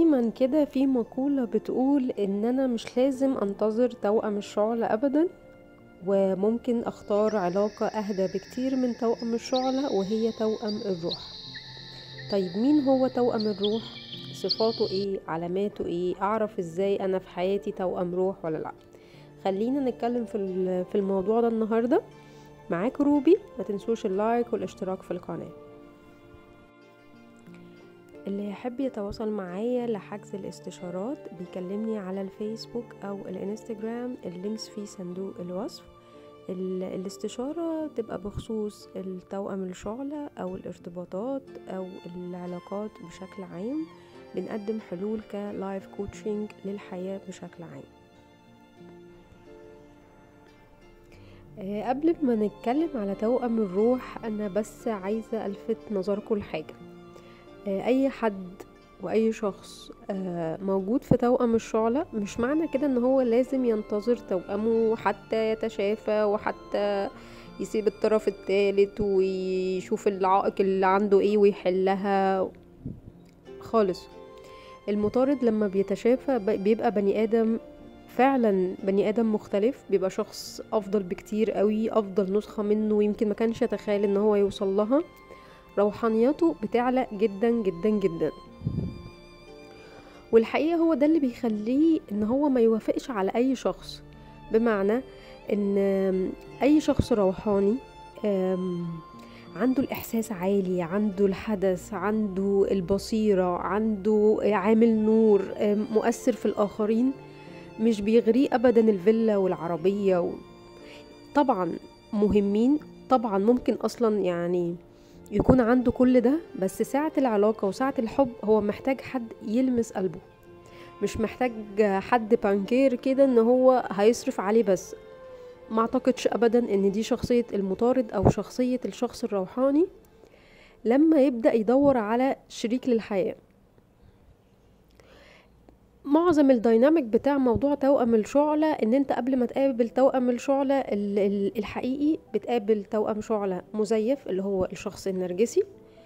دايما كده في مقولة بتقول ان انا مش لازم انتظر توأم الشعلة ابدا وممكن اختار علاقة اهدى بكتير من توأم الشعلة وهي توأم الروح طيب مين هو توأم الروح صفاته ايه علاماته ايه اعرف ازاي انا في حياتي توأم روح ولا لا خلينا نتكلم في ال- في الموضوع ده النهارده معاك روبي ما تنسوش اللايك والاشتراك في القناه اللي يحب يتواصل معايا لحجز الاستشارات بيكلمني على الفيسبوك او الانستجرام اللينكس في صندوق الوصف ال- الاستشارة تبقى بخصوص التوأم الشعلة أو الارتباطات أو العلاقات بشكل عام بنقدم حلول كلايف كوتشنج للحياة بشكل عام آه، قبل ما نتكلم على توأم الروح أنا بس عايزة ألفت نظركم لحاجة آه، أي حد وأي شخص آه، موجود في توأم الشعلة مش معنى كده إن هو لازم ينتظر توأمه حتى يتشافى وحتى يسيب الطرف الثالث ويشوف العائق اللي عنده ايه ويحلها خالص المطارد لما بيتشافى ب- بيبقى بني آدم فعلا بني آدم مختلف بيبقى شخص أفضل بكتير قوي أفضل نسخة منه ويمكن ما كانش يتخيل إن هو يوصل لها روحانيته بتعلى جدا جدا جدا والحقيقة هو ده اللي بيخليه ان هو ما يوافقش على اي شخص بمعنى ان اي شخص روحاني أم، عنده الاحساس عالي عنده الحدث عنده البصيرة عنده عامل نور أم، مؤثر في الاخرين مش بيغريه ابدا الفيلا والعربية و... طبعا مهمين طبعا ممكن اصلا يعني يكون عنده كل ده بس ساعة العلاقة وساعة الحب هو محتاج حد يلمس قلبه مش محتاج حد بانكير كده ان هو هيصرف عليه بس ما اعتقدش ابدا ان دي شخصية المطارد او شخصية الشخص الروحاني لما يبدأ يدور على شريك للحياة معظم الديناميك بتاع موضوع توأم الشعلة ان انت قبل ما تقابل توأم الشعلة ال- ال- الحقيقي بتقابل توأم شعلة مزيف اللي هو الشخص النرجسي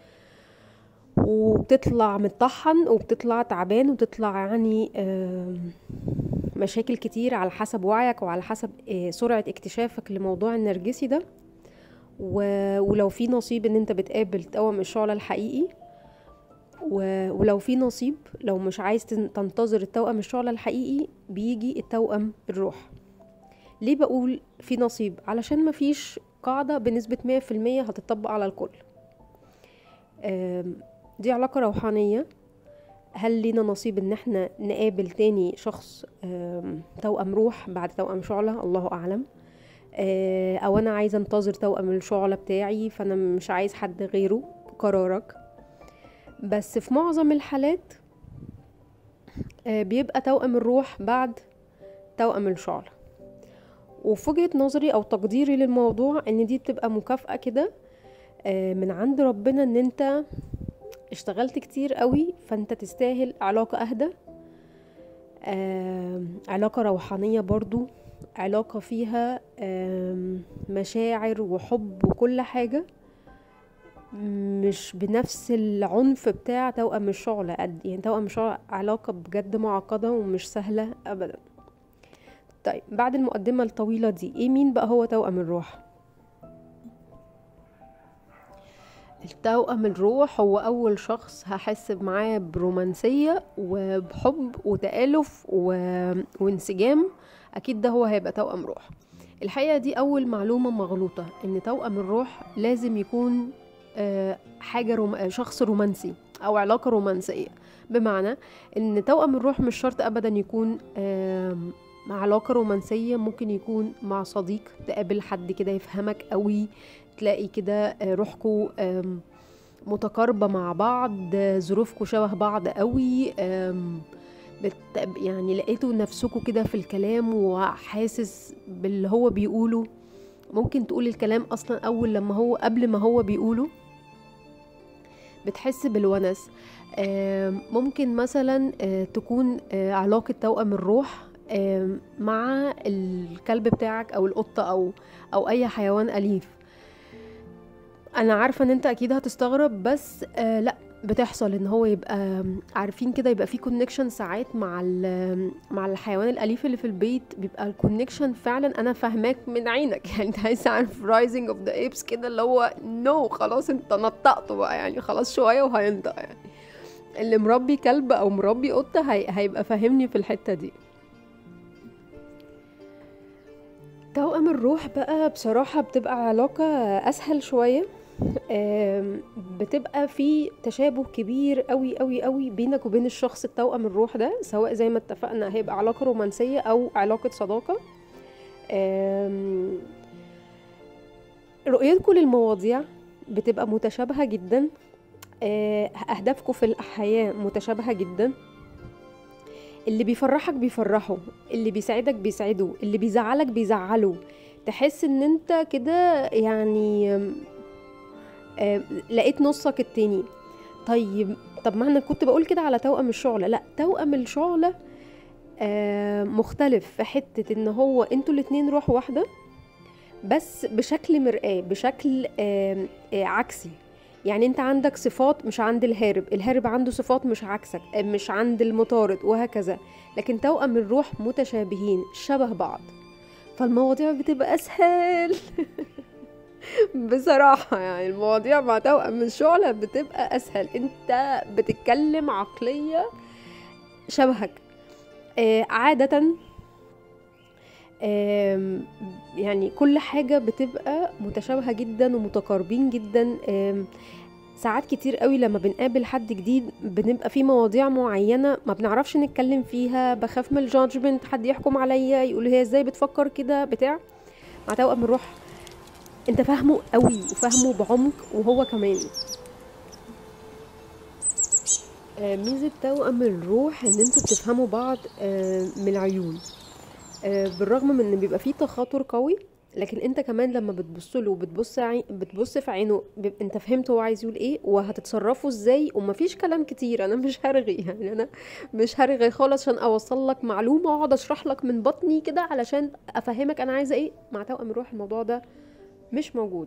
وبتطلع متطحن وبتطلع تعبان وبتطلع يعني آم، مشاكل كتير على حسب وعيك وعلى حسب آه، سرعة اكتشافك لموضوع النرجسي ده و- ولو في نصيب ان انت بتقابل توأم الشعلة الحقيقي و- ولو في نصيب لو مش عايز تن- تنتظر التوأم الشعلة الحقيقي بيجي التوأم الروح ليه بقول في نصيب علشان مفيش قاعدة بنسبة مية في المية هتطبق على الكل آم، دي علاقة روحانية هل لينا نصيب ان احنا نقابل تاني شخص آم، توأم روح بعد توأم شعلة الله اعلم آه، او انا عايزة انتظر توأم الشعلة بتاعي فانا مش عايز حد غيره قرارك بس في معظم الحالات آه، بيبقى توأم الروح بعد توأم الشعلة وفي وجهة نظري او تقديري للموضوع ان دي بتبقى مكافأة كده آه، من عند ربنا ان انت اشتغلت كتير قوي فانت تستاهل علاقة اهدى آم، علاقة روحانية برضو علاقة فيها آم، مشاعر وحب وكل حاجة مش بنفس العنف بتاع توأم الشعلة قد يعني توأم الشعلة علاقة بجد معقدة ومش سهلة أبدا طيب بعد المقدمة الطويلة دي ايه مين بقى هو توأم الروح التوأم الروح هو أول شخص هحس معاه برومانسية وبحب وتآلف و... وانسجام أكيد ده هو هيبقى توأم روح الحقيقة دي أول معلومة مغلوطة إن توأم الروح لازم يكون آه، حاجة روم... شخص رومانسي أو علاقة رومانسية بمعنى إن توأم الروح مش شرط أبدا يكون آم، مع علاقة رومانسية ممكن يكون مع صديق تقابل حد كده يفهمك قوي تلاقي كده آه، روحكوا آم، متقاربة مع بعض آه، ظروفكوا شبه بعض قوي آم، بت يعني لقيتوا نفسكوا كده في الكلام وحاسس باللي هو بيقوله ممكن تقول الكلام اصلا اول لما هو قبل ما هو بيقوله بتحس بالونس آم، ممكن مثلا آه، تكون آه، علاقة توأم الروح آم، مع الكلب بتاعك او القطة او او اي حيوان اليف انا عارفة ان انت اكيد هتستغرب بس آه لا بتحصل ان هو يبقى عارفين كده يبقى في كونكشن ساعات مع ال- مع الحيوان الاليف اللي في البيت بيبقى الكونكشن فعلا انا فاهماك من عينك يعني انت عايز تعرف رايزنج اوف ذا ايبس كده اللي هو نو no, خلاص انت نطقته بقى يعني خلاص شويه وهينطق يعني اللي مربي كلب او مربي قطه هي... هيبقى فاهمني في الحته دي توأم الروح بقى بصراحة بتبقى علاقة أسهل شوية آم، بتبقى في تشابه كبير قوي قوي قوي بينك وبين الشخص التوأم الروح ده سواء زي ما اتفقنا هيبقى علاقة رومانسية أو علاقة صداقة آم، رؤيتكم للمواضيع بتبقى متشابهة جدا آه، أهدافكم في الحياة متشابهة جدا اللي بيفرحك بيفرحه اللي بيسعدك بيسعده اللي بيزعلك بيزعله تحس ان انت كده يعني آم، آم، لقيت نصك التاني طيب طب ما انا كنت بقول كده على توأم الشعلة لا توأم الشعلة آه، مختلف في حتة ان هو انتوا الاتنين روح واحدة بس بشكل مرآة بشكل آم، آه، عكسي يعني انت عندك صفات مش عند الهارب الهارب عنده صفات مش عكسك آه، مش عند المطارد وهكذا لكن توأم الروح متشابهين شبه بعض فالمواضيع بتبقى اسهل بصراحة يعني المواضيع مع توأم الشعلة بتبقى اسهل انت بتتكلم عقلية شبهك آه، عادة آم، يعني كل حاجة بتبقى متشابهة جدا ومتقاربين جدا آم، ساعات كتير قوي لما بنقابل حد جديد بنبقى في مواضيع معينة ما بنعرفش نتكلم فيها بخاف من الجادجمنت حد يحكم عليا يقول هي ازاي بتفكر كده بتاع مع توأم الروح انت فاهمه قوي وفاهمه بعمق وهو كمان آه، ميزة توأم الروح ان انتوا بتفهموا بعض آه، من العيون آه، بالرغم من ان بيبقى فيه تخاطر قوي لكن انت كمان لما بتبص له وبتبص عي... بتبص في عينه بيبقى انت فهمت هو عايز يقول ايه وهتتصرفوا ازاي ومفيش كلام كتير انا مش هرغي يعني انا مش هرغي خالص عشان اوصل لك معلومه واقعد اشرح لك من بطني كده علشان افهمك انا عايزه ايه مع توأم الروح الموضوع ده مش موجود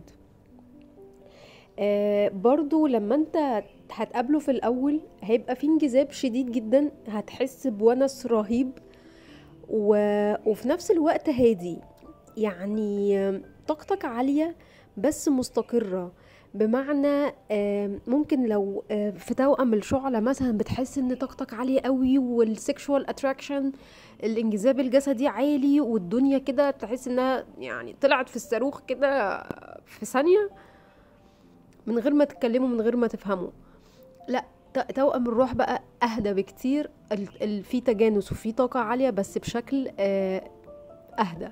آه برضو لما انت هتقابله في الاول هيبقى في انجذاب شديد جدا هتحس بونس رهيب و... وفي نفس الوقت هادي يعني آم، طاقتك عالية بس مستقرة بمعنى آم، ممكن لو آه، في توأم الشعلة مثلا بتحس ان طاقتك عالية قوي والسكشوال اتراكشن الانجذاب الجسدي عالي والدنيا كده تحس انها يعني طلعت في الصاروخ كده في ثانية من غير ما تتكلموا من غير ما تفهموا لا ت- توأم الروح بقى اهدى بكتير ال- ال- في تجانس وفي طاقة عالية بس بشكل آه، اهدى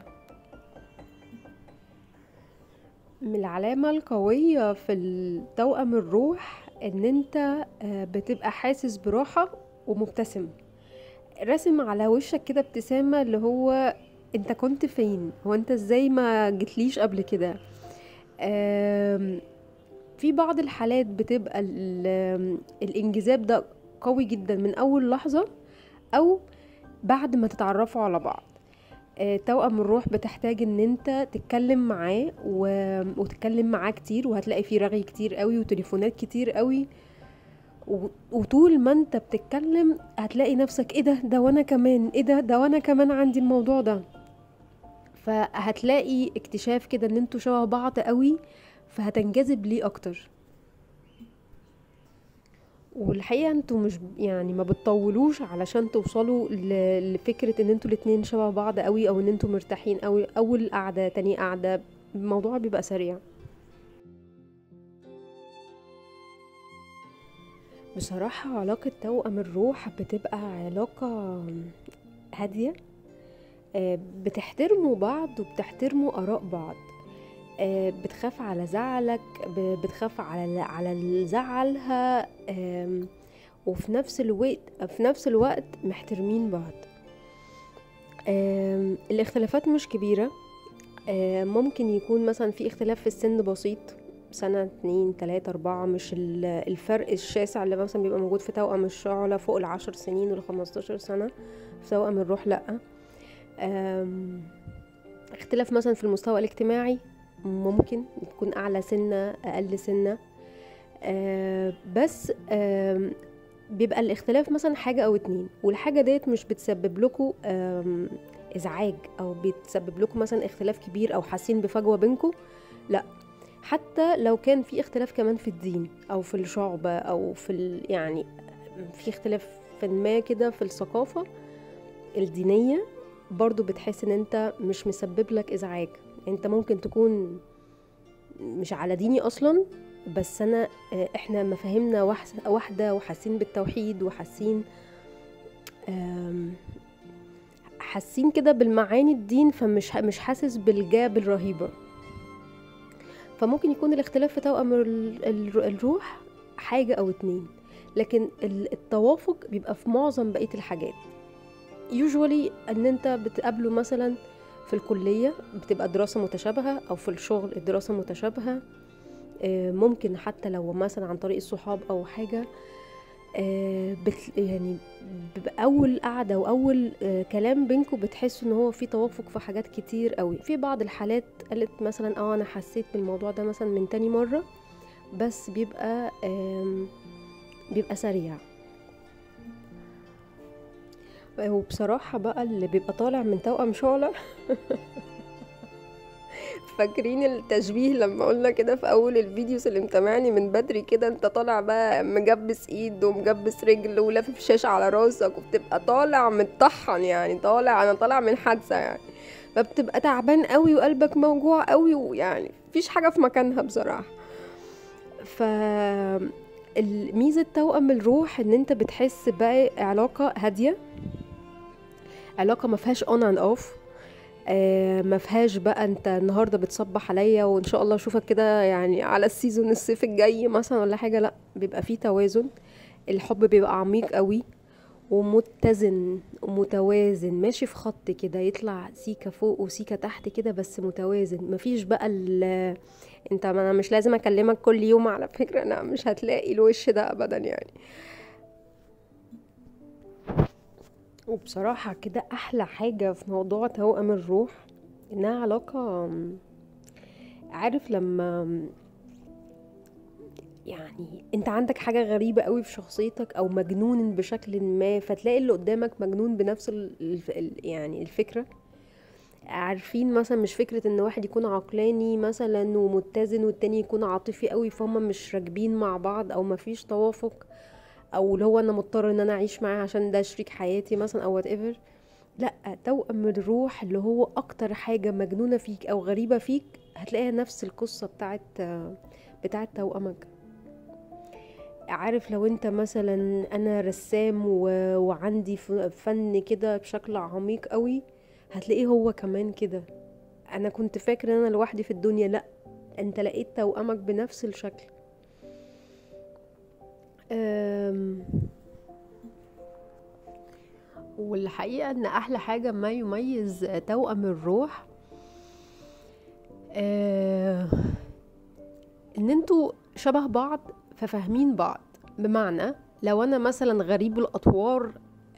من العلامة القوية في التوأم الروح ان انت آه، بتبقى حاسس براحة ومبتسم راسم على وشك كده ابتسامة اللي هو انت كنت فين هو انت ازاي ما جتليش قبل كده آم، في بعض الحالات بتبقى ال- الانجذاب ده قوي جدا من اول لحظة او بعد ما تتعرفوا على بعض آه، توأم الروح بتحتاج ان انت تتكلم معاه و... وتتكلم معاه كتير وهتلاقي فيه رغي كتير قوي وتليفونات كتير قوي و... وطول ما انت بتتكلم هتلاقي نفسك ايه ده ده وانا كمان ايه ده ده وانا كمان عندي الموضوع ده فهتلاقي اكتشاف كده ان انتوا شبه بعض قوي فهتنجذب ليه اكتر والحقيقة انتوا مش يعني ما بتطولوش علشان توصلوا ل- لفكرة ان انتوا الاتنين شبه بعض قوي او ان انتوا مرتاحين قوي اول قعدة تاني قعدة الموضوع بيبقى سريع بصراحة علاقة توأم الروح بتبقى علاقة هادية آه، بتحترموا بعض وبتحترموا آراء بعض آه، بتخاف على زعلك ب- بتخاف على على زعلها آم، وفي نفس الوقت في نفس الوقت محترمين بعض آم، الاختلافات مش كبيرة آم، ممكن يكون مثلا في اختلاف في السن بسيط سنة اتنين تلاتة أربعة مش ال- الفرق الشاسع اللي مثلا بيبقى موجود في توأم الشعلة فوق العشر سنين والخمستاشر سنة في توأم الروح لأ آم، اختلاف مثلا في المستوى الاجتماعي ممكن تكون أعلى سنة أقل سنة آه بس آه بيبقى الاختلاف مثلا حاجة أو اتنين والحاجة ديت مش بتسبب لكم إزعاج أو بتسبب لكم مثلا اختلاف كبير أو حاسين بفجوة بينكم لا حتى لو كان في اختلاف كمان في الدين أو في الشعب أو في ال يعني في اختلاف ما كده في الثقافة الدينية برضو بتحس ان انت مش مسبب لك ازعاج انت ممكن تكون مش على ديني اصلا بس انا احنا مفاهيمنا واحده وحاسين بالتوحيد وحاسين حاسين كده بالمعاني الدين فمش مش حاسس بالجاب الرهيبه فممكن يكون الاختلاف في توأم الروح حاجة أو اتنين لكن التوافق بيبقى في معظم بقية الحاجات يوجوالي ان انت بتقابله مثلا في الكلية بتبقى دراسة متشابهة او في الشغل الدراسة متشابهة ممكن حتى لو مثلا عن طريق الصحاب او حاجة بت يعني اول قعده واول كلام بينكم بتحسوا ان هو في توافق في حاجات كتير قوي في بعض الحالات قالت مثلا اه انا حسيت بالموضوع ده مثلا من تاني مره بس بيبقى بيبقى سريع وبصراحة بقى اللي بيبقى طالع من توأم شعلة فاكرين التشبيه لما قلنا كده في اول الفيديوز اللي متابعني من بدري كده انت طالع بقى مجبس ايد ومجبس رجل ولافف شاش على راسك وبتبقى طالع متطحن يعني طالع انا طالع من حادثه يعني فبتبقى تعبان قوي وقلبك موجوع قوي ويعني مفيش حاجه في مكانها بصراحه ف ميزة توأم الروح ان انت بتحس بقى علاقة هادية علاقة ما فيهاش اون اند اوف آه ما فيهاش بقى انت النهارده بتصبح عليا وان شاء الله اشوفك كده يعني على السيزون الصيف الجاي مثلا ولا حاجه لا بيبقى فيه توازن الحب بيبقى عميق قوي ومتزن ومتوازن ماشي في خط كده يطلع سيكه فوق وسيكه تحت كده بس متوازن مفيش بقى ال انت ما انا مش لازم اكلمك كل يوم على فكره انا مش هتلاقي الوش ده ابدا يعني وبصراحة كده أحلى حاجة في موضوع توأم الروح إنها علاقة عارف لما يعني انت عندك حاجة غريبة قوي في شخصيتك او مجنون بشكل ما فتلاقي اللي قدامك مجنون بنفس ال يعني الفكرة عارفين مثلا مش فكرة ان واحد يكون عقلاني مثلا ومتزن والتاني يكون عاطفي قوي فهم مش راكبين مع بعض او مفيش توافق او اللي هو انا مضطر ان انا اعيش معاه عشان ده شريك حياتي مثلا او وات ايفر لا توأم الروح اللي هو اكتر حاجه مجنونه فيك او غريبه فيك هتلاقيها نفس القصه بتاعت بتاعت توأمك عارف لو انت مثلا انا رسام و... وعندي فن كده بشكل عميق قوي هتلاقيه هو كمان كده انا كنت فاكر ان انا لوحدي في الدنيا لا انت لقيت توأمك بنفس الشكل والحقيقة ان احلى حاجة ما يميز توأم الروح ان انتوا شبه بعض ففاهمين بعض بمعنى لو انا مثلا غريب الاطوار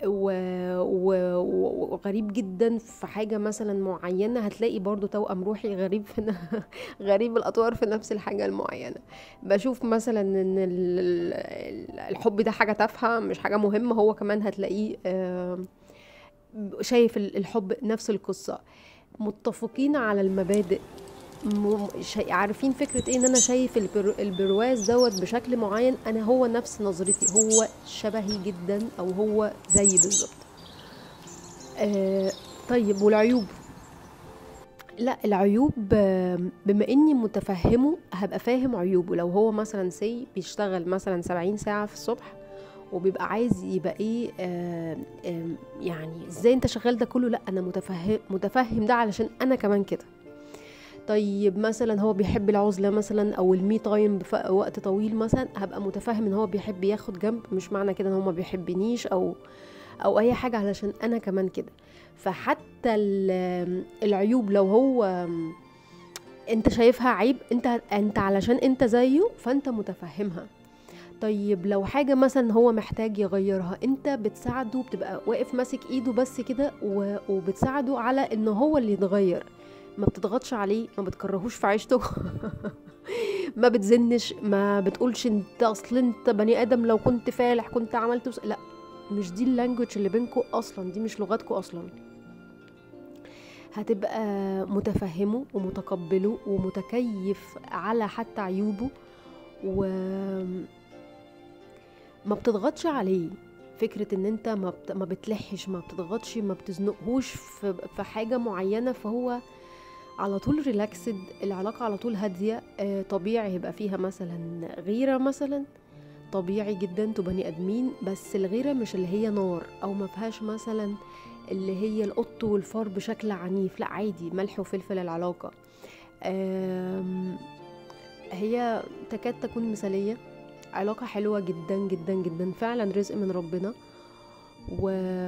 وغريب جدا في حاجة مثلا معينة هتلاقي برضو توأم روحي غريب في غريب الأطوار في نفس الحاجة المعينة بشوف مثلا ان الحب ده حاجة تافهة مش حاجة مهمة هو كمان هتلاقيه شايف الحب نفس القصة متفقين على المبادئ عارفين فكرة ايه ان انا شايف البر... البرواز دوت بشكل معين انا هو نفس نظرتي هو شبهي جدا او هو زي بالظبط آه طيب والعيوب لا العيوب بما اني متفهمه هبقى فاهم عيوبه لو هو مثلا سي بيشتغل مثلا سبعين ساعة في الصبح وبيبقى عايز يبقى ايه آه آه يعني ازاي انت شغال ده كله لا انا متفهم متفهم ده علشان انا كمان كده طيب مثلا هو بيحب العزله مثلا او المي تايم وقت طويل مثلا هبقى متفهم ان هو بيحب ياخد جنب مش معنى كده ان هو ما بيحبنيش او او اي حاجه علشان انا كمان كده فحتى العيوب لو هو انت شايفها عيب انت انت علشان انت زيه فانت متفهمها طيب لو حاجة مثلا هو محتاج يغيرها انت بتساعده بتبقى واقف ماسك ايده بس كده وبتساعده على ان هو اللي يتغير ما بتضغطش عليه ما بتكرهوش في عيشته ما بتزنش ما بتقولش انت اصل انت بني ادم لو كنت فالح كنت عملت وس... لا مش دي اللانجوج اللي بينكم اصلا دي مش لغتكم اصلا هتبقى متفهمه ومتقبله ومتكيف على حتى عيوبه و ما بتضغطش عليه فكرة ان انت ما, بت... ما بتلحش ما بتضغطش ما بتزنقهوش في... في حاجة معينة فهو على طول ريلاكسد العلاقة على طول هادية آه، طبيعي هيبقى فيها مثلا غيرة مثلا طبيعي جدا انتوا بني ادمين بس الغيرة مش اللي هي نار او ما فيهاش مثلا اللي هي القط والفار بشكل عنيف لا عادي ملح وفلفل العلاقة آم، هي تكاد تكون مثالية علاقة حلوة جدا جدا جدا فعلا رزق من ربنا و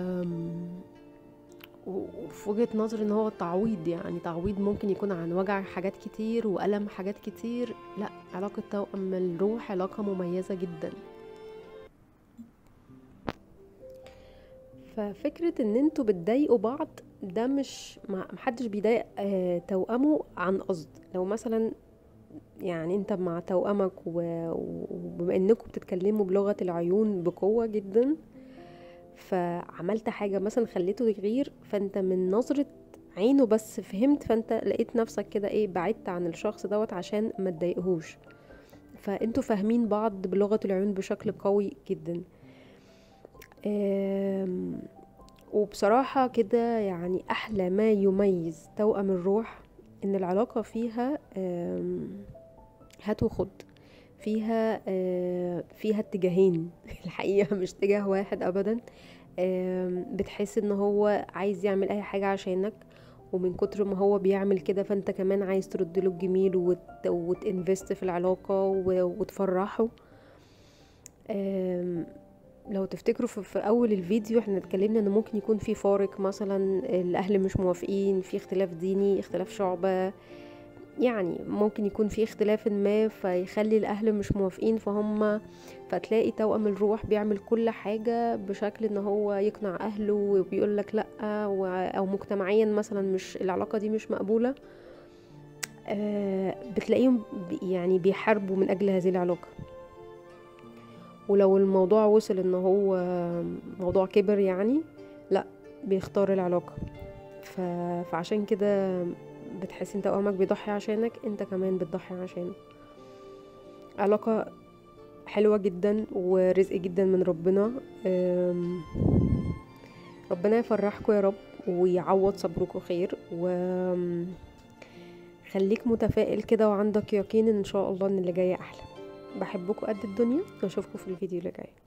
وفي وجهة نظري ان هو تعويض يعني تعويض ممكن يكون عن وجع حاجات كتير وألم حاجات كتير لا علاقة توأم الروح علاقة مميزة جدا ففكرة ان انتوا بتضايقوا بعض ده مش ما محدش بيضايق آه، توأمه عن قصد لو مثلا يعني انت مع توأمك و- وبما انكم بتتكلموا بلغة العيون بقوة جدا فعملت حاجة مثلا خليته يغير فانت من نظرة عينه بس فهمت فانت لقيت نفسك كده ايه بعدت عن الشخص دوت عشان ما تضايقهوش فانتوا فاهمين بعض بلغة العيون بشكل قوي جدا آم، وبصراحة كده يعني أحلى ما يميز توأم الروح إن العلاقة فيها آم، هات وخد فيها آه، فيها اتجاهين الحقيقة مش اتجاه واحد أبدا آم، بتحس ان هو عايز يعمل اي حاجة عشانك ومن كتر ما هو بيعمل كده فانت كمان عايز ترد له الجميل وت... وتنفست في العلاقة و... وتفرحه آم، لو تفتكروا في, في اول الفيديو احنا اتكلمنا ان ممكن يكون في فارق مثلا الاهل مش موافقين في اختلاف ديني اختلاف شعبة يعني ممكن يكون في اختلاف ما فيخلي الاهل مش موافقين فهم فتلاقي توأم الروح بيعمل كل حاجة بشكل ان هو يقنع اهله وبيقول لك لا و- او مجتمعيا مثلا مش العلاقة دي مش مقبولة آه، بتلاقيهم بي- يعني بيحاربوا من اجل هذه العلاقة ولو الموضوع وصل ان هو موضوع كبر يعني لا بيختار العلاقة ف... فعشان كده بتحس ان توأمك بيضحي عشانك انت كمان بتضحي عشانه علاقة حلوة جدا ورزق جدا من ربنا أم، ربنا يفرحكم يا رب ويعوض صبركم خير و خليك متفائل كده وعندك يقين ان شاء الله ان اللي جاي احلى بحبكم قد الدنيا واشوفكم في الفيديو اللي جاي